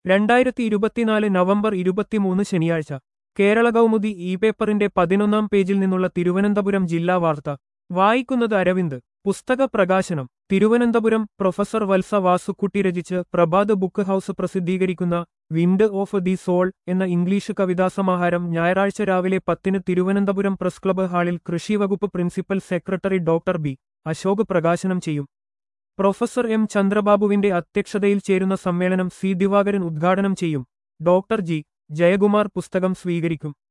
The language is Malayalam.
രണ്ടായിരത്തി ഇരുപത്തിനാല് നവംബർ ഇരുപത്തിമൂന്ന് ശനിയാഴ്ച കേരള കൗമുദി ഇ പേപ്പറിന്റെ പതിനൊന്നാം പേജിൽ നിന്നുള്ള തിരുവനന്തപുരം ജില്ലാ വാർത്ത വായിക്കുന്നത് അരവിന്ദ് പുസ്തക പ്രകാശനം തിരുവനന്തപുരം പ്രൊഫസർ വത്സ വാസുക്കുട്ടി രചിച്ച് പ്രഭാത് ബുക്ക് ഹൌസ് പ്രസിദ്ധീകരിക്കുന്ന വിൻഡ് ഓഫ് ദി സോൾ എന്ന ഇംഗ്ലീഷ് കവിതാസമാഹാരം ഞായറാഴ്ച രാവിലെ പത്തിന് തിരുവനന്തപുരം പ്രസ് ക്ലബ്ബ് ഹാളിൽ കൃഷിവകുപ്പ് principal secretary doctor B Ashok പ്രകാശനം ചെയ്യും പ്രൊഫസർ എം ചന്ദ്രബാബുവിന്റെ അധ്യക്ഷതയിൽ ചേരുന്ന സമ്മേളനം സി ദിവാകരൻ ഉദ്ഘാടനം ചെയ്യും ഡോക്ടർ ജി ജയകുമാർ പുസ്തകം സ്വീകരിക്കും